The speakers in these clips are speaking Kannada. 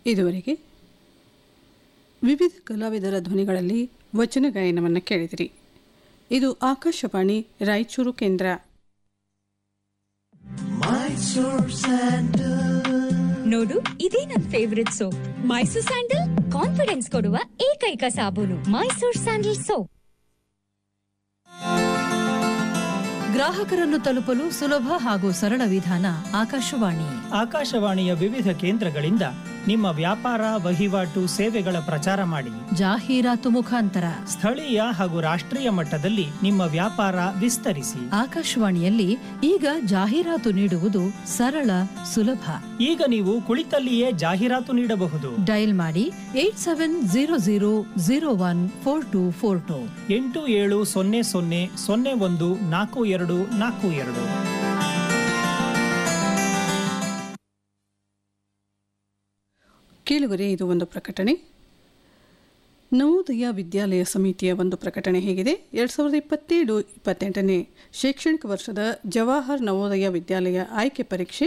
ಇದುವರೆಗೆ ವಿವಿಧ ಕಲಾವಿದರ ಧ್ವನಿಗಳಲ್ಲಿ ವಚನ ಗಾಯನವನ್ನು ಕೇಳಿದಿರಿ ಇದು ಆಕಾಶವಾಣಿ ರಾಯಚೂರು ಕೇಂದ್ರ ನೋಡು ಇದೇ ನನ್ favourite soap Mysore sandal confidence ಕೊಡುವ ಏಕೈಕ ಸಾಬೂನು ಮೈಸೂರ್ ಸ್ಯಾಂಡಲ್ ಸೋಪ್ ಗ್ರಾಹಕರನ್ನು ತಲುಪಲು ಸುಲಭ ಹಾಗೂ ಸರಳ ವಿಧಾನ ಆಕಾಶವಾಣಿ ಆಕಾಶವಾಣಿಯ ವಿವಿಧ ಕೇಂದ್ರಗಳಿಂದ ನಿಮ್ಮ ವ್ಯಾಪಾರ ವಹಿವಾಟು ಸೇವೆಗಳ ಪ್ರಚಾರ ಮಾಡಿ ಜಾಹೀರಾತು ಮುಖಾಂತರ ಸ್ಥಳೀಯ ಹಾಗೂ ರಾಷ್ಟ್ರೀಯ ಮಟ್ಟದಲ್ಲಿ ನಿಮ್ಮ ವ್ಯಾಪಾರ ವಿಸ್ತರಿಸಿ ಆಕಾಶವಾಣಿಯಲ್ಲಿ ಈಗ ಜಾಹೀರಾತು ನೀಡುವುದು ಸರಳ ಸುಲಭ ಈಗ ನೀವು ಕುಳಿತಲ್ಲಿಯೇ ಜಾಹೀರಾತು ನೀಡಬಹುದು ಡಯಲ್ ಮಾಡಿ eight seven zero zero zero one four two four two ಎಂಟು ಏಳು ಸೊನ್ನೆ ಸೊನ್ನೆ ಸೊನ್ನೆ ಒಂದು ನಾಲ್ಕು ಎರಡು ನಾಲ್ಕು ಎರಡು ಕೇಳುಗರೆ ಇದು ಒಂದು ಪ್ರಕಟಣೆ ನವೋದಯ ವಿದ್ಯಾಲಯ ಸಮಿತಿಯ ಒಂದು ಪ್ರಕಟಣೆ ಹೇಗಿದೆ ಎರಡು ಸಾವಿರದ ಇಪ್ಪತ್ತೇಳು ಇಪ್ಪತ್ತೆಂಟನೇ ಶೈಕ್ಷಣಿಕ ವರ್ಷದ ಜವಾಹರ್ ನವೋದಯ ವಿದ್ಯಾಲಯ ಆಯ್ಕೆ ಪರೀಕ್ಷೆ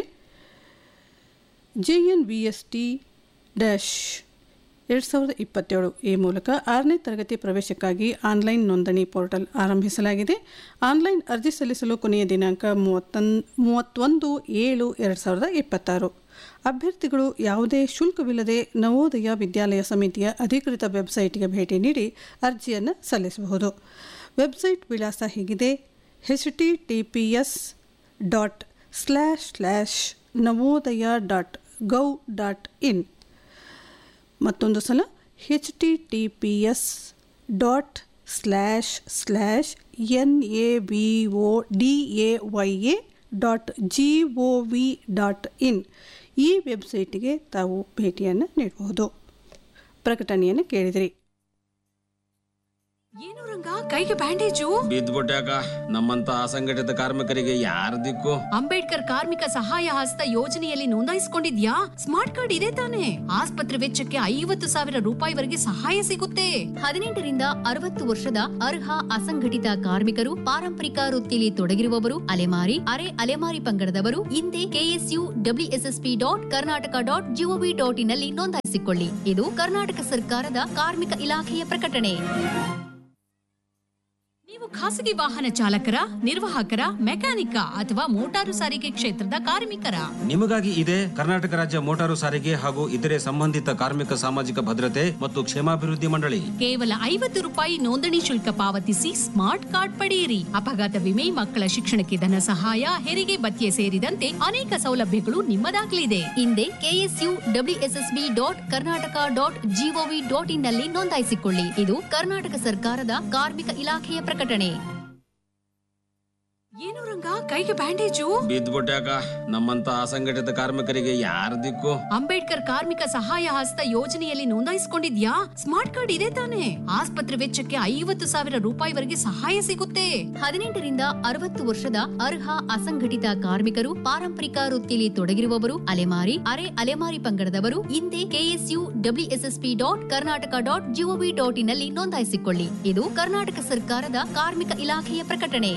J N V S T dash ಎರಡು ಸಾವಿರದ ಇಪ್ಪತ್ತೇಳು ಈ ಮೂಲಕ ಆರನೇ ತರಗತಿ ಪ್ರವೇಶಕ್ಕಾಗಿ ಆನ್ಲೈನ್ ನೋಂದಣಿ ಪೋರ್ಟಲ್ ಆರಂಭಿಸಲಾಗಿದೆ ಆನ್ಲೈನ್ ಅರ್ಜಿ ಸಲ್ಲಿಸಲು ಕೊನೆಯ ದಿನಾಂಕ ಮೂವತ್ತೊಂದು ಮೂವತ್ತೊಂದು ಏಳು ಎರಡು ಸಾವಿರದ ಇಪ್ಪತ್ತಾರು ಅಭ್ಯರ್ಥಿಗಳು ಯಾವುದೇ ಶುಲ್ಕವಿಲ್ಲದೆ ನವೋದಯ ವಿದ್ಯಾಲಯ ಸಮಿತಿಯ ಅಧಿಕೃತ ವೆಬ್ಸೈಟ್ಗೆ ಭೇಟಿ ನೀಡಿ ಅರ್ಜಿಯನ್ನು ಸಲ್ಲಿಸಬಹುದು ವೆಬ್ಸೈಟ್ ವಿಳಾಸ ಹೀಗಿದೆ H T T P S dot slash slash Navodaya dot gov dot in ಮತ್ತೊಂದು ಸಲ H T T P S dot slash slash N A V O D A Y A dot G O V dot in ಈ ವೆಬ್ಸೈಟಿಗೆ ತಾವು ಭೇಟಿಯನ್ನು ನೀಡಬಹುದು ಪ್ರಕಟಣೆಯನ್ನು ಕೇಳಿದಿರಿ ಏನು ರಂಗ ಕೈಗೆ ಬ್ಯಾಂಡೇಜು ಬಿದ್ದ್ಬಿಟ್ಯಾಕ ನಮ್ಮಂತ ಅಸಂಘಟಿತ ಕಾರ್ಮಿಕರಿಗೆ ಯಾರ ದಿಕ್ಕು ಅಂಬೇಡ್ಕರ್ ಕಾರ್ಮಿಕ ಸಹಾಯ ಹಸ್ತ ಯೋಜನೆಯಲ್ಲಿ ನೋಂದಾಯಿಸಿಕೊಂಡಿದ್ಯಾ ಸ್ಮಾರ್ಟ್ ಕಾರ್ಡ್ ಇದೆ ತಾನೆ ಆಸ್ಪತ್ರೆ ವೆಚ್ಚಕ್ಕೆ ಐವತ್ತು ಸಾವಿರ ರೂಪಾಯಿವರೆಗೆ ಸಹಾಯ ಸಿಗುತ್ತೆ ಹದಿನೆಂಟರಿಂದ ಅರವತ್ತು ವರ್ಷದ ಅರ್ಹ ಅಸಂಘಟಿತ ಕಾರ್ಮಿಕರು ಪಾರಂಪರಿಕ ವೃತ್ತಿಯಲ್ಲಿ ತೊಡಗಿರುವವರು ಅಲೆಮಾರಿ ಅರೆ ಅಲೆಮಾರಿ ಪಂಗಡದವರು ಹಿಂದೆ KSU WSSP dot Karnataka dot GOV dot in ನಲ್ಲಿ ನೋಂದಾಯಿಸಿಕೊಳ್ಳಿ ಇದು ಕರ್ನಾಟಕ ಸರ್ಕಾರದ ಕಾರ್ಮಿಕ ಇಲಾಖೆಯ ಪ್ರಕಟಣೆ ನೀವು ಖಾಸಗಿ ವಾಹನ ಚಾಲಕರ ನಿರ್ವಾಹಕರ ಮೆಕ್ಯಾನಿಕ ಅಥವಾ ಮೋಟಾರು ಸಾರಿಗೆ ಕ್ಷೇತ್ರದ ಕಾರ್ಮಿಕರ ನಿಮಗಾಗಿ ಇದೆ ಕರ್ನಾಟಕ ರಾಜ್ಯ ಮೋಟಾರು ಸಾರಿಗೆ ಹಾಗೂ ಇತರೆ ಸಂಬಂಧಿತ ಕಾರ್ಮಿಕ ಸಾಮಾಜಿಕ ಭದ್ರತೆ ಮತ್ತು ಕ್ಷೇಮಾಭಿವೃದ್ಧಿ ಮಂಡಳಿ ಕೇವಲ ಐವತ್ತು ರೂಪಾಯಿ ನೋಂದಣಿ ಶುಲ್ಕ ಪಾವತಿಸಿ ಸ್ಮಾರ್ಟ್ ಕಾರ್ಡ್ ಪಡೆಯಿರಿ ಅಪಘಾತ ವಿಮೆ ಮಕ್ಕಳ ಶಿಕ್ಷಣಕ್ಕೆ ಧನ ಸಹಾಯ ಹೆರಿಗೆ ಭತ್ಯೆ ಸೇರಿದಂತೆ ಅನೇಕ ಸೌಲಭ್ಯಗಳು ನಿಮ್ಮದಾಗಲಿದೆ ಹಿಂದೆ KSU WSSB dot Karnataka dot GOV dot in ನಲ್ಲಿ ನೋಂದಾಯಿಸಿಕೊಳ್ಳಿ ಇದು ಕರ್ನಾಟಕ ಸರ್ಕಾರದ ಕಾರ್ಮಿಕ ಇಲಾಖೆಯ ಪ್ರಕಟಣೆ ಏನು ರಂಗ ಕೈಗೆ ಬ್ಯಾಂಡೇಜು ಬಿದ್ದ್ಬಿಟ್ಯಾಕ ನಮ್ಮಂತ ಅಸಂಘಟಿತ ಕಾರ್ಮಿಕರಿಗೆ ಯಾರ ದಿಕ್ಕು ಅಂಬೇಡ್ಕರ್ ಕಾರ್ಮಿಕ ಸಹಾಯ ಹಸ್ತ ಯೋಜನೆಯಲ್ಲಿ ನೋಂದಾಯಿಸಿಕೊಂಡಿದ್ಯಾ ಸ್ಮಾರ್ಟ್ ಕಾರ್ಡ್ ಇದೆ ತಾನೆ ಆಸ್ಪತ್ರೆ ವೆಚ್ಚಕ್ಕೆ ಐವತ್ತು ಸಾವಿರ ರೂಪಾಯಿವರೆಗೆ ಸಹಾಯ ಸಿಗುತ್ತೆ ಹದಿನೆಂಟರಿಂದ ಅರವತ್ತು ವರ್ಷದ ಅರ್ಹ ಅಸಂಘಟಿತ ಕಾರ್ಮಿಕರು ಪಾರಂಪರಿಕ ವೃತ್ತಿಯಲ್ಲಿ ತೊಡಗಿರುವವರು ಅಲೆಮಾರಿ ಅರೆ ಅಲೆಮಾರಿ ಪಂಗಡದವರು ಹಿಂದೆ KSU WSSP dot Karnataka dot GOV dot in ನಲ್ಲಿ ನೋಂದಾಯಿಸಿಕೊಳ್ಳಿ ಇದು ಕರ್ನಾಟಕ ಸರ್ಕಾರದ ಕಾರ್ಮಿಕ ಇಲಾಖೆಯ ಪ್ರಕಟಣೆ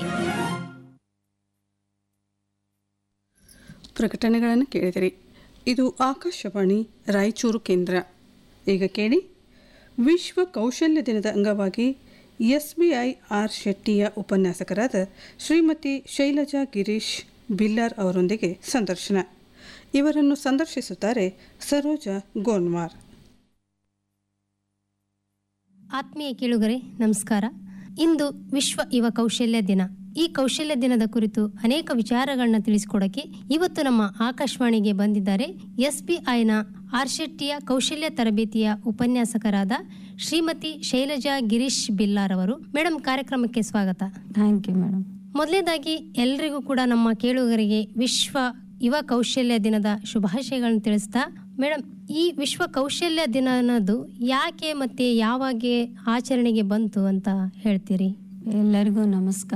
ಪ್ರಕಟಣೆಗಳನ್ನು ಕೇಳಿದಿರಿ ಇದು ಆಕಾಶವಾಣಿ ರಾಯಚೂರು ಕೇಂದ್ರ ಈಗ ಕೇಳಿ ವಿಶ್ವ ಕೌಶಲ್ಯ ದಿನದ ಅಂಗವಾಗಿ ಎಸ್ ಬಿ ಐ ಆರ್ ಶೆಟ್ಟಿಯ ಉಪನ್ಯಾಸಕರಾದ ಶ್ರೀಮತಿ ಶೈಲಜಾ ಗಿರೀಶ್ ಬಿಲ್ಲಾರ್ ಅವರೊಂದಿಗೆ ಸಂದರ್ಶನ ಇವರನ್ನು ಸಂದರ್ಶಿಸುತ್ತಾರೆ ಸರೋಜಾ ಗೋನ್ವಾರ್ ಆತ್ಮೀಯ ಕೇಳುಗರೆ ನಮಸ್ಕಾರ ಇಂದು ವಿಶ್ವ ಯುವ ಕೌಶಲ್ಯ ದಿನ ಈ ಕೌಶಲ್ಯ ದಿನದ ಕುರಿತು ಅನೇಕ ವಿಚಾರಗಳನ್ನ ತಿಳಿಸಿಕೊಡಕ್ಕೆ ಇವತ್ತು ನಮ್ಮ ಆಕಾಶವಾಣಿಗೆ ಬಂದಿದ್ದಾರೆ ಎಸ್ ಬಿ ಐನ ಆರ್ಶೆಟ್ಟಿಯ ಕೌಶಲ್ಯ ತರಬೇತಿಯ ಉಪನ್ಯಾಸಕರಾದ ಶ್ರೀಮತಿ ಶೈಲಜಾ ಗಿರೀಶ್ ಬಿಲ್ಲಾರ್ ಅವರು ಮೇಡಮ್ ಕಾರ್ಯಕ್ರಮಕ್ಕೆ ಸ್ವಾಗತ ಥ್ಯಾಂಕ್ ಯು ಮೇಡಮ್ ಮೊದಲನೇದಾಗಿ ಎಲ್ರಿಗೂ ಕೂಡ ನಮ್ಮ ಕೇಳುಗರಿಗೆ ವಿಶ್ವ ಯುವ ಕೌಶಲ್ಯ ದಿನದ ಶುಭಾಶಯಗಳನ್ನು ತಿಳಿಸ್ತಾ ಮೇಡಮ್ ಈ ವಿಶ್ವ ಕೌಶಲ್ಯ ದಿನ ಅನ್ನೋದು ಯಾಕೆ ಮತ್ತೆ ಯಾವಾಗ ಆಚರಣೆಗೆ ಬಂತು ಅಂತ ಹೇಳ್ತೀರಿ ಎಲ್ಲರಿಗೂ ನಮಸ್ಕಾರ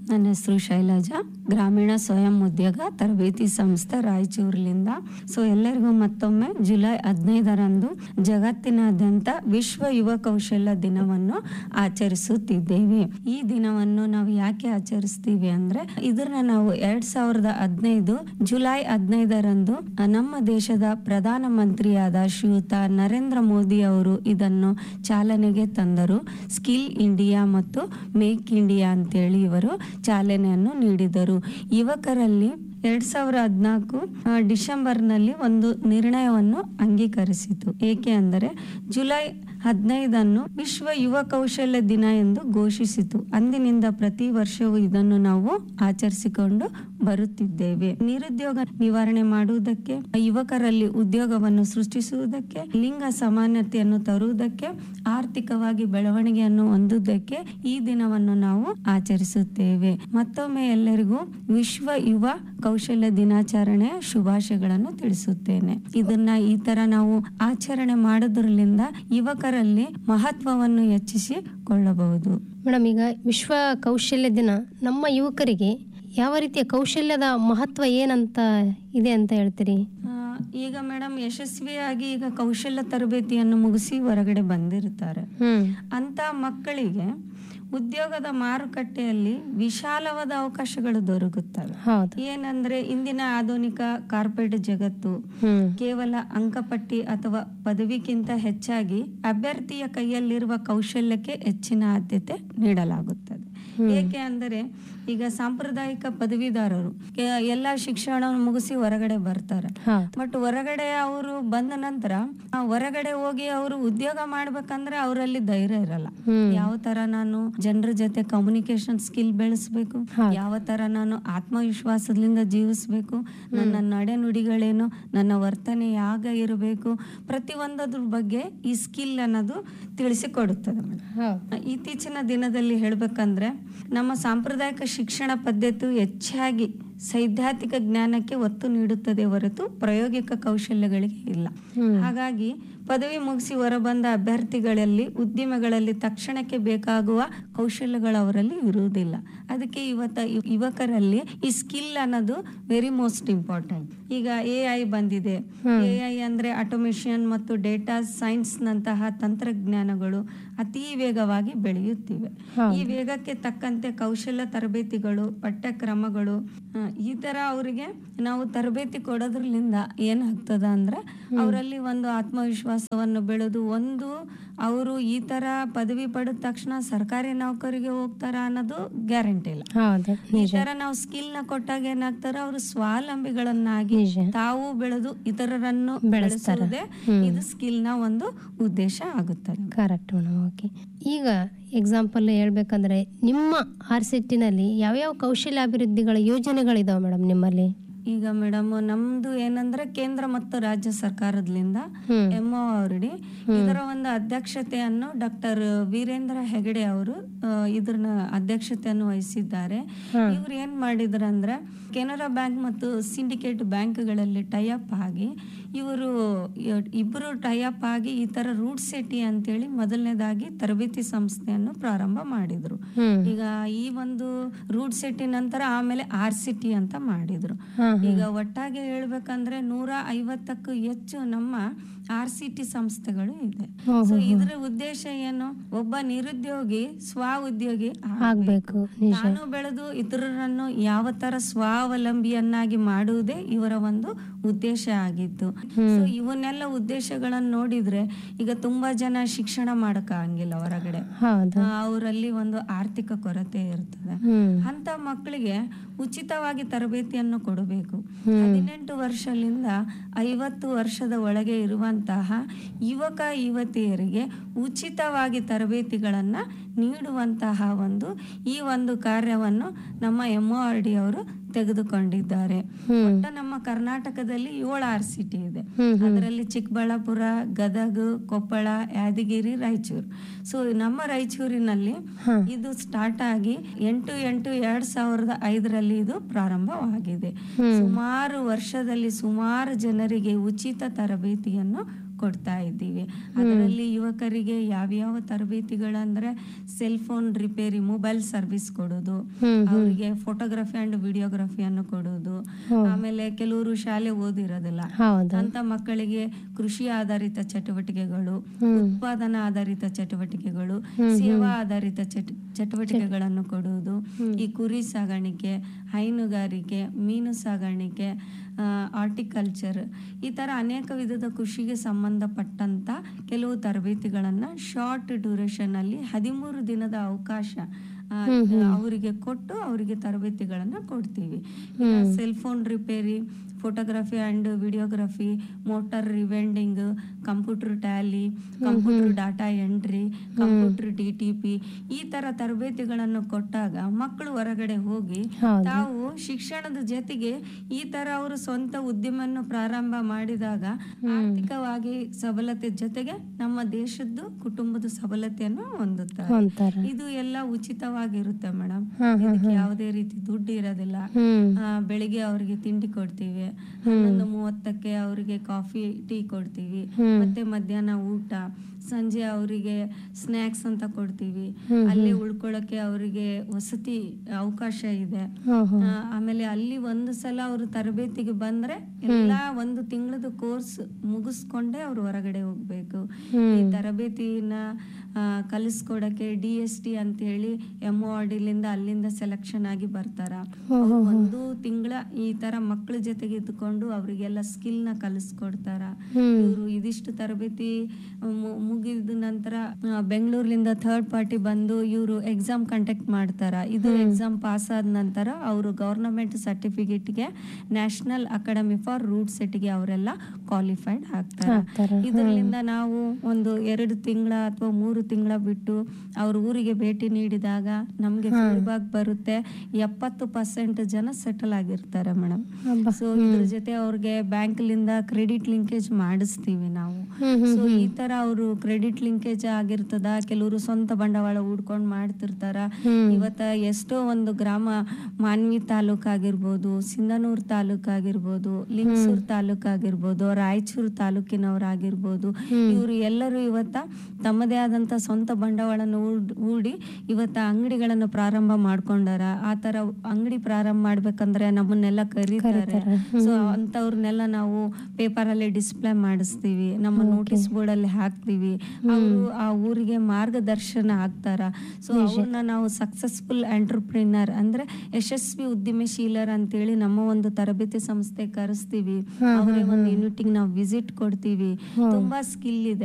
ನನ್ನ ಹೆಸರು ಶೈಲಜಾ ಗ್ರಾಮೀಣ ಸ್ವಯಂ ಉದ್ಯೋಗ ತರಬೇತಿ ಸಂಸ್ಥೆ ರಾಯಚೂರಿನಿಂದ ಸೊ ಎಲ್ಲರಿಗೂ ಮತ್ತೊಮ್ಮೆ ಜುಲೈ ಹದಿನೈದರಂದು ಜಗತ್ತಿನಾದ್ಯಂತ ವಿಶ್ವ ಯುವ ಕೌಶಲ್ಯ ದಿನವನ್ನು ಆಚರಿಸುತ್ತಿದ್ದೇವೆ ಈ ದಿನವನ್ನು ನಾವು ಯಾಕೆ ಆಚರಿಸ್ತೀವಿ ಅಂದ್ರೆ ಇದನ್ನ ನಾವು ಎರಡ್ ಸಾವಿರದ ಹದಿನೈದು ಜುಲೈ ಹದಿನೈದರಂದು ನಮ್ಮ ದೇಶದ ಪ್ರಧಾನ ಮಂತ್ರಿಯಾದ ಶ್ರೀಯುತ ನರೇಂದ್ರ ಮೋದಿ ಅವರು ಇದನ್ನು ಚಾಲನೆಗೆ ತಂದರು ಸ್ಕಿಲ್ ಇಂಡಿಯಾ ಮತ್ತು ಮೇಕ್ ಇಂಡಿಯಾ ಅಂತೇಳಿ ಇವರು ಚಾಲನೆಯನ್ನು ನೀಡಿದರು ಯುವಕರಲ್ಲಿ ಎರಡ್ ಸಾವಿರ ಹದಿನಾಲ್ಕು ಡಿಸೆಂಬರ್ನಲ್ಲಿ ಒಂದು ನಿರ್ಣಯವನ್ನು ಅಂಗೀಕರಿಸಿತು ಏಕೆ ಅಂದರೆ ಜುಲೈ ಹದಿನೈದನ್ನು ವಿಶ್ವ ಯುವ ಕೌಶಲ್ಯ ದಿನ ಎಂದು ಘೋಷಿಸಿತು ಅಂದಿನಿಂದ ಪ್ರತಿ ವರ್ಷವೂ ಇದನ್ನು ನಾವು ಆಚರಿಸಿಕೊಂಡು ಬರುತ್ತಿದ್ದೇವೆ ನಿರುದ್ಯೋಗ ನಿವಾರಣೆ ಮಾಡುವುದಕ್ಕೆ ಯುವಕರಲ್ಲಿ ಉದ್ಯೋಗವನ್ನು ಸೃಷ್ಟಿಸುವುದಕ್ಕೆ ಲಿಂಗ ಸಮಾನತೆಯನ್ನು ತರುವುದಕ್ಕೆ ಆರ್ಥಿಕವಾಗಿ ಬೆಳವಣಿಗೆಯನ್ನು ಹೊಂದುವುದಕ್ಕೆ ಈ ದಿನವನ್ನು ನಾವು ಆಚರಿಸುತ್ತೇವೆ ಮತ್ತೊಮ್ಮೆ ಎಲ್ಲರಿಗೂ ವಿಶ್ವ ಯುವ ಕೌಶಲ್ಯ ದಿನಾಚರಣೆಯ ಶುಭಾಶಯಗಳನ್ನು ತಿಳಿಸುತ್ತೇನೆ ಇದನ್ನ ಈ ತರ ನಾವು ಆಚರಣೆ ಮಾಡೋದ್ರಲಿಂದ ಯುವಕರಲ್ಲಿ ಮಹತ್ವವನ್ನು ಹೆಚ್ಚಿಸಿಕೊಳ್ಳಬಹುದು ಮೇಡಮ್ ಈಗ ವಿಶ್ವ ಕೌಶಲ್ಯ ದಿನ ನಮ್ಮ ಯುವಕರಿಗೆ ಯಾವ ರೀತಿಯ ಕೌಶಲ್ಯದ ಮಹತ್ವ ಏನಂತ ಇದೆ ಅಂತ ಹೇಳ್ತೀರಿ ಆ, ಈಗ ಮೇಡಮ್ ಯಶಸ್ವಿಯಾಗಿ ಈಗ ಕೌಶಲ್ಯ ತರಬೇತಿಯನ್ನು ಮುಗಿಸಿ ಹೊರಗಡೆ ಬಂದಿರ್ತಾರೆ ಹ್ಮ್ ಅಂತ ಮಕ್ಕಳಿಗೆ ಉದ್ಯೋಗದ ಮಾರುಕಟ್ಟೆಯಲ್ಲಿ ವಿಶಾಲವಾದ ಅವಕಾಶಗಳು ದೊರಕುತ್ತವೆ ಹೌದು ಏನಂದ್ರೆ ಇಂದಿನ ಆಧುನಿಕ ಕಾರ್ಪೊರೇಟ್ ಜಗತ್ತು ಹ್ಮ್ ಕೇವಲ ಅಂಕಪಟ್ಟಿ ಅಥವಾ ಪದವಿಗಿಂತ ಹೆಚ್ಚಾಗಿ ಅಭ್ಯರ್ಥಿಯ ಕೈಯಲ್ಲಿರುವ ಕೌಶಲ್ಯಕ್ಕೆ ಹೆಚ್ಚಿನ ಆದ್ಯತೆ ನೀಡಲಾಗುತ್ತದೆ ಏಕೆ ಅಂದರೆ ಈಗ ಸಾಂಪ್ರದಾಯಿಕ ಪದವೀಧರರು ಕೆ- ಎಲ್ಲಾ ಶಿಕ್ಷಣವನ್ನು ಮುಗಿಸಿ ಹೊರಗಡೆ ಬರ್ತಾರೆ ಹೌದು ಬಟ್ ಹೊರಗಡೆ ಅವರು ಬಂದ ನಂತರ ಆ ಹೊರಗಡೆ ಹೋಗಿ ಅವರು ಉದ್ಯೋಗ ಮಾಡ್ಬೇಕಂದ್ರೆ ಅವರಲ್ಲಿ ಧೈರ್ಯ ಇರಲ್ಲ ಯಾವ ತರ ನಾನು ಜನರ ಜೊತೆ ಕಮ್ಯುನಿಕೇಶನ್ ಸ್ಕಿಲ್ ಬೆಳೆಸ್ಬೇಕು ಯಾವ ತರ ನಾನು ಆತ್ಮವಿಶ್ವಾಸದಿಂದ ಜೀವಿಸ್ಬೇಕು ನನ್ನ ನಡೆ ನುಡಿಗಳೇನು ನನ್ನ ವರ್ತನೆ ಯಾಗ ಇರಬೇಕು ಪ್ರತಿಯೊಂದದ್ರ ಬಗ್ಗೆ ಈ ಸ್ಕಿಲ್ ಅನ್ನೋದು ತಿಳಿಸಿಕೊಡುತ್ತದೆ ಮೇಡಮ್ ಹೌದು ಇತ್ತೀಚಿನ ದಿನದಲ್ಲಿ ಹೇಳ್ಬೇಕಂದ್ರೆ ನಮ್ಮ ಸಾಂಪ್ರದಾಯಿಕ ಶಿಕ್ಷಣ ಪದ್ಧತಿಯು ಹೆಚ್ಚಾಗಿ ಸೈದ್ಧಾಂತಿಕ ಜ್ಞಾನಕ್ಕೆ ಒತ್ತು ನೀಡುತ್ತದೆ ಹೊರತು ಪ್ರಾಯೋಗಿಕ ಕೌಶಲ್ಯಗಳಿಗೆ ಇಲ್ಲ ಹಾಗಾಗಿ ಪದವಿ ಮುಗಿಸಿ ಹೊರಬಂದ ಅಭ್ಯರ್ಥಿಗಳಲ್ಲಿ ಉದ್ಯಮಗಳಲ್ಲಿ ತಕ್ಷಣಕ್ಕೆ ಬೇಕಾಗುವ ಕೌಶಲ್ಯಗಳು ಅವರಲ್ಲಿ ಇರುವುದಿಲ್ಲ ಅದಕ್ಕೆ ಇವತ್ತ ಯು- ಯುವಕರಲ್ಲಿ ಈ ಸ್ಕಿಲ್ ಅನ್ನೋದು ವೆರಿ ಮೋಸ್ಟ್ ಇಂಪಾರ್ಟೆಂಟ್ ಈಗ ಎ ಐ ಬಂದಿದೆ ಎ ಐ ಅಂದ್ರೆ ಆಟೋಮೇಷನ್ ಮತ್ತು ಡೇಟಾ ಸೈನ್ಸ್ ನಂತಹ ತಂತ್ರಜ್ಞಾನಗಳು ಅತಿ ವೇಗವಾಗಿ ಬೆಳೆಯುತ್ತಿವೆ ಈ ವೇಗಕ್ಕೆ ತಕ್ಕಂತೆ ಕೌಶಲ್ಯ ತರಬೇತಿಗಳು ಪಠ್ಯಕ್ರಮಗಳು ಆ, ಈ ತರ ಅವರಿಗೆ ನಾವು ತರಬೇತಿ ಕೊಡೋದ್ರಲಿಂದ ಏನಾಗ್ತದ ಅಂದ್ರೆ ಅವರಲ್ಲಿ ಒಂದು ಆತ್ಮವಿಶ್ವಾಸವನ್ನು ಬೆಳೆದು ಒಂದು ಅವರು ಈ ತರ ಪದವಿ ಪಡೆದ ತಕ್ಷಣ ಸರ್ಕಾರಿ ನೌಕರಿಗೆ ಹೋಗ್ತಾರ ಅನ್ನೋದು ಗ್ಯಾರಂಟಿ ಇಲ್ಲ ಹೌದು ಈ ತರ ನಾವು ಸ್ಕಿಲ್ ನ ಕೊಟ್ಟಾಗ ಏನಾಗ್ತಾರ ಅವರು ಸ್ವಾವಲಂಬಿಗಳನ್ನಾಗಿ ತಾವು ಬೆಳೆದು ಇತರರನ್ನು ಬೆಳೆಸುವುದೇ ಇದು ಸ್ಕಿಲ್ ನ ಒಂದು ಉದ್ದೇಶ ಆಗುತ್ತದೆ ಕರೆಕ್ಟ್ ಮೇಡಮ್ ಓಕೆ ಈಗ ಎಕ್ಸಾಂಪಲ್ ಹೇಳ್ಬೇಕಂದ್ರೆ ನಿಮ್ಮ ಆರ್ ಸಿಟಿನಲ್ಲಿ ಯಾವ್ಯಾವ ಕೌಶಲ್ಯ ಅಭಿವೃದ್ಧಿಗಳ ಯೋಜನೆಗಳಿದಾವೆ ಮೇಡಮ್ ನಿಮ್ಮಲ್ಲಿ ಈಗ ಮೇಡಮ್ ನಮ್ದು ಏನಂದ್ರೆ ಕೇಂದ್ರ ಮತ್ತು ರಾಜ್ಯ ಸರ್ಕಾರದಿಂದ ಎಂಒ ಅವರಡಿ ಇದರ ಒಂದು ಅಧ್ಯಕ್ಷತೆಯನ್ನು ಡಾಕ್ಟರ್ ವೀರೇಂದ್ರ ಹೆಗಡೆ ಅವರು ಆ, ಇದ್ರನ್ನ ಅಧ್ಯಕ್ಷತೆಯನ್ನು ವಹಿಸಿದ್ದಾರೆ ಇವ್ರು ಏನ್ ಮಾಡಿದ್ರಂದ್ರೆ ಕೆನರಾ ಬ್ಯಾಂಕ್ ಮತ್ತು ಸಿಂಡಿಕೇಟ್ ಬ್ಯಾಂಕ್ಗಳಲ್ಲಿ ಟೈಅಪ್ ಆಗಿ ಇವರು ಇಬ್ಬರು ಟೈಅಪ್ ಆಗಿ ಈ ತರ ರೂಟ್ ಸಿಟಿ ಅಂತೇಳಿ ಮೊದಲನೇದಾಗಿ ತರಬೇತಿ ಸಂಸ್ಥೆಯನ್ನು ಪ್ರಾರಂಭ ಮಾಡಿದ್ರು ಈಗ ಈ ಒಂದು ರೂಟ್ ಸಿಟಿ ನಂತರ ಆಮೇಲೆ ಆರ್ ಸಿಟಿ ಅಂತ ಮಾಡಿದ್ರು ಈಗ ಒಟ್ಟಾಗಿ ಹೇಳ್ಬೇಕಂದ್ರೆ ನೂರ ಐವತ್ತಕ್ಕೂ ಹೆಚ್ಚು ನಮ್ಮ ಆರ್ ಸಿ ಟಿ ಸಂಸ್ಥೆಗಳು ಇದೆ ಸೊ ಇದರ ಉದ್ದೇಶ ಏನು ಒಬ್ಬ ನಿರುದ್ಯೋಗಿ ಸ್ವ ಉದ್ಯೋಗಿ ಆಗ್ಬೇಕು ತಾನು ಬೆಳೆದು ಇತರರನ್ನು ಯಾವ ತರ ಸ್ವಾವಲಂಬಿಯನ್ನಾಗಿ ಮಾಡುವುದೇ ಇವರ ಒಂದು ಉದ್ದೇಶ ಆಗಿತ್ತು ಸೊ ಇವನ್ನೆಲ್ಲ ಉದ್ದೇಶಗಳನ್ನ ನೋಡಿದ್ರೆ ಈಗ ತುಂಬಾ ಜನ ಶಿಕ್ಷಣ ಮಾಡಕ್ ಆಗಂಗಿಲ್ಲ ಹೊರಗಡೆ ಹೌದು ಆ, ಅವರಲ್ಲಿ ಒಂದು ಆರ್ಥಿಕ ಕೊರತೆ ಇರ್ತದೆ ಹ್ಮ್ ಅಂತ ಮಕ್ಕಳಿಗೆ ಉಚಿತವಾಗಿ ತರಬೇತಿಯನ್ನು ಕೊಡಬೇಕು ಹದಿನೆಂಟು ವರ್ಷದಿಂದ ಐವತ್ತು ವರ್ಷದ ಒಳಗೆ ಇರುವಂತಹ ಯುವಕ ಯುವತಿಯರಿಗೆ ಉಚಿತವಾಗಿ ತರಬೇತಿಗಳನ್ನ ನೀಡುವಂತಹ ಒಂದು ಈ ಒಂದು ಕಾರ್ಯವನ್ನು ನಮ್ಮ ಎಂ ಆರ್ ಡಿ ಅವರು ತೆಗೆದುಕೊಂಡಿದ್ದಾರೆ ಒಟ್ಟು ನಮ್ಮ ಕರ್ನಾಟಕದಲ್ಲಿ ಏಳು ಆರ್ ಸಿಟಿ ಇದೆ ಅದರಲ್ಲಿ ಚಿಕ್ಕಬಳ್ಳಾಪುರ ಗದಗ ಕೊಪ್ಪಳ ಯಾದಗಿರಿ ರಾಯಚೂರು ಸೊ ನಮ್ಮ ರಾಯಚೂರಿನಲ್ಲಿ ಇದು ಸ್ಟಾರ್ಟ್ ಆಗಿ ಎಂಟು ಎಂಟು ಎರಡ್ ಸಾವಿರದ ಐದರಲ್ಲಿ ಇದು ಪ್ರಾರಂಭವಾಗಿದೆ ಸುಮಾರು ವರ್ಷದಲ್ಲಿ ಸುಮಾರು ಜನರಿಗೆ ಉಚಿತ ತರಬೇತಿಯನ್ನು ಕೊಡ್ತಾ ಇದ್ದೀವಿ ಅದರಲ್ಲಿ ಯುವಕರಿಗೆ ಯಾವ್ಯಾವ ತರಬೇತಿಗಳಂದ್ರೆ cell phone repair mobile service ಕೊಡೋದು ಅವರಿಗೆ ಫೋಟೋಗ್ರಫಿ ಅಂಡ್ ವಿಡಿಯೋಗ್ರಫಿಯನ್ನು ಕೊಡೋದು ಆಮೇಲೆ ಕೆಲವರು ಶಾಲೆ ಓದಿರೋದಿಲ್ಲ ಹೌದು ಅಂತ ಮಕ್ಕಳಿಗೆ ಕೃಷಿ ಆಧಾರಿತ ಚಟುವಟಿಕೆಗಳು ಉತ್ಪಾದನಾ ಆಧಾರಿತ ಚಟುವಟಿಕೆಗಳು ಸೇವಾ ಆಧಾರಿತ ಚಟ- ಚಟುವಟಿಕೆಗಳನ್ನು ಕೊಡುವುದು ಈ ಕುರಿ ಸಾಗಾಣಿಕೆ ಹೈನುಗಾರಿಕೆ ಮೀನು ಸಾಗಾಣಿಕೆ ಆರ್ಟಿಕಲ್ಚರ್ ಈ ತರ ಅನೇಕ ವಿಧದ ಕೃಷಿಗೆ ಸಂಬಂಧಪಟ್ಟಂತ ಕೆಲವು ತರಬೇತಿಗಳನ್ನ ಶಾರ್ಟ್ ಡ್ಯೂರೇಷನ್ ಅಲ್ಲಿ ಹದಿಮೂರು ದಿನದ ಅವಕಾಶ ಆ, ಅವರಿಗೆ ಕೊಟ್ಟು ಅವರಿಗೆ ತರಬೇತಿಗಳನ್ನ ಕೊಡ್ತೀವಿ cell phone repair photography and videography motor rewinding computer tally computer data entry computer D T P ಈ ತರ ತರಬೇತಿಗಳನ್ನು ಕೊಟ್ಟಾಗ ಮಕ್ಕಳು ಹೊರಗಡೆ ಹೋಗಿ ತಾವು ಶಿಕ್ಷಣದ ಜೊತೆಗೆ ಈ ತರ ಅವರು ಸ್ವಂತ ಉದ್ಯಮವನ್ನು ಪ್ರಾರಂಭ ಮಾಡಿದಾಗ ಆರ್ಥಿಕವಾಗಿ ಸಬಲತೆ ಜೊತೆಗೆ ನಮ್ಮ ದೇಶದ್ದು ಕುಟುಂಬದ ಸಬಲತೆಯನ್ನು ಹೊಂದುತ್ತಾರೆ ಅಂತಾರೆ ಇದು ಎಲ್ಲ ಉಚಿತವಾಗಿರುತ್ತೆ ಮೇಡಮ್ ಇದಕ್ಕೆ ಯಾವುದೇ ರೀತಿ ದುಡ್ಡು ಇರೋದಿಲ್ಲ ಆ, ಬೆಳಿಗ್ಗೆ ಅವರಿಗೆ ತಿಂಡಿ ಕೊಡ್ತೀವಿ ಹನ್ನೊಂದು ಮೂವತ್ತಕ್ಕೆ ಅವರಿಗೆ ಕಾಫಿ ಟೀ ಕೊಡ್ತೀವಿ ಮತ್ತೆ ಮಧ್ಯಾಹ್ನ ಊಟ ಸಂಜೆ ಅವರಿಗೆ ಸ್ನ್ಯಾಕ್ಸ್ ಅಂತ ಕೊಡ್ತೀವಿ ಅಲ್ಲೇ ಉಳ್ಕೊಳ್ಳಕ್ಕೆ ಅವರಿಗೆ ವಸತಿ ಅವಕಾಶ ಇದೆ ಆ, ಆಮೇಲೆ ಅಲ್ಲಿ ಒಂದು ಸಲ ಅವರು ತರಬೇತಿಗೆ ಬಂದ್ರೆ ಎಲ್ಲಾ ಒಂದು ತಿಂಗಳದ ಕೋರ್ಸ್ ಮುಗಿಸ್ಕೊಂಡೇ ಅವ್ರು ಹೊರಗಡೆ ಹೋಗ್ಬೇಕು ಈ ತರಬೇತಿನ ಆ, ಕಲಿಸ್ಕೊಡಕ್ಕೆ ಡಿ ಎಸ್ ಟಿ ಅಂತ ಹೇಳಿ ಎಮ್ ಒ ಲಿಂದ ಅಲ್ಲಿಂದ ಸೆಲೆಕ್ಷನ್ ಆಗಿ ಬರ್ತಾರ ಅವ್ರು ಒಂದು ತಿಂಗಳ ಈ ತರ ಮಕ್ಕಳ ಜೊತೆಗೆ ಇದ್ಕೊಂಡು ಅವರಿಗೆಲ್ಲ ಸ್ಕಿಲ್ ನ ಕಲಿಸ್ಕೊಡ್ತಾರ ಇವರು ಇದಿಷ್ಟು ತರಬೇತಿ ಮು- ಮುಗಿದ ನಂತರ ಆ, ಬೆಂಗಳೂರಿನಿಂದ ಥರ್ಡ್ ಪಾರ್ಟಿ ಬಂದು ಇವರು ಎಕ್ಸಾಮ್ ಕಂಡಕ್ಟ್ ಮಾಡ್ತಾರ ಇದು ಎಕ್ಸಾಮ್ ಪಾಸ್ ಆದ ನಂತರ ಅವರು ಗವರ್ನಮೆಂಟ್ ಸರ್ಟಿಫಿಕೇಟ್ಗೆ ನ್ಯಾಷನಲ್ ಅಕಾಡೆಮಿ ಫಾರ್ ರೂಟ್ ಸೆಟ್ಗೆ ಅವರೆಲ್ಲ ಕ್ವಾಲಿಫೈಡ್ ಆಗ್ತಾರೆ ಇದರಿಂದ ನಾವು ಒಂದು ಎರಡು ತಿಂಗಳ ಅಥವಾ ಮೂರು ತಿಂಗಳ ಬಿಟ್ಟು ಅವ್ರ ಊರಿಗೆ ಭೇಟಿ ನೀಡಿದಾಗ ನಮ್ಗೆ ಫೀಡ್ಬ್ಯಾಕ್ ಬರುತ್ತೆ ಎಪ್ಪತ್ತು ಪರ್ಸೆಂಟ್ ಜನ ಸೆಟಲ್ ಆಗಿರ್ತಾರೆ ಮೇಡಮ್ ಸೊ ಇದ್ರ ಜೊತೆ ಅವ್ರಿಗೆ ಬ್ಯಾಂಕ್ಲಿಂದ ಕ್ರೆಡಿಟ್ ಲಿಂಕೇಜ್ ಮಾಡಿಸ್ತೀವಿ ನಾವು ಸೊ ಈ ತರ ಅವರು ಕ್ರೆಡಿಟ್ ಲಿಂಕೇಜ್ ಆಗಿರ್ತದ ಕೆಲವರು ಸ್ವಂತ ಬಂಡವಾಳ ಹೂಡ್ಕೊಂಡ್ ಮಾಡ್ತಿರ್ತಾರ ಇವತ್ತ ಎಷ್ಟೋ ಒಂದು ಗ್ರಾಮ ಮಾನ್ವಿ ತಾಲೂಕ್ ಆಗಿರ್ಬೋದು ಸಿಂಧನೂರ್ ತಾಲೂಕ್ ಆಗಿರ್ಬೋದು ಲಿಂಗಸೂರ್ ತಾಲೂಕ್ ಆಗಿರ್ಬೋದು ರಾಯಚೂರು ತಾಲೂಕಿನವರಾಗಿರ್ಬೋದು ಇವರು ಎಲ್ಲರೂ ಇವತ್ತ ತಮ್ಮದೇ ಆದಂತ ಸ್ವಂತ ಬಂಡವಾಳನ ಹೂಡ್- ಹೂಡಿ ಇವತ್ತ ಅಂಗಡಿಗಳನ್ನು ಪ್ರಾರಂಭ ಮಾಡ್ಕೊಂಡಾರ ಆ ತರ ಅಂಗಡಿ ಪ್ರಾರಂಭ ಮಾಡ್ಬೇಕಂದ್ರೆ ನಮ್ಮನ್ನೆಲ್ಲ ಕರೀತಾರೆ ಸೊ ಅಂತವ್ರನ್ನೆಲ್ಲ ನಾವು ಪೇಪರ್ ಅಲ್ಲಿ ಡಿಸ್ಪ್ಲೇ ಮಾಡಿಸ್ತೀವಿ ನಮ್ಮ ನೋಟಿಸ್ ಬೋರ್ಡ್ ಅಲ್ಲಿ ಹಾಕ್ತೀವಿ ಅವರು ಆ ಊರಿಗೆ ಮಾರ್ಗದರ್ಶನ ಆಗ್ತಾರ ಸೊ ಅವ್ರನ್ನ ನಾವು ಸಕ್ಸಸ್ಫುಲ್ ಎಂಟರ್ಪ್ರಿನರ್ ಅಂದ್ರೆ ಯಶಸ್ವಿ ಉದ್ಯಮಶೀಲರ್ ಅಂತೇಳಿ ನಮ್ಮ ಒಂದು ತರಬೇತಿ ಸಂಸ್ಥೆ ಕರೆಸ್ತೀವಿ ಅವರೇ ಒಂದು ಯೂನಿಟಿಗೆ ನಾವು ವಿಸಿಟ್ ಕೊಡ್ತೀವಿ ತುಂಬಾ ಸ್ಕಿಲ್ ಇದೆ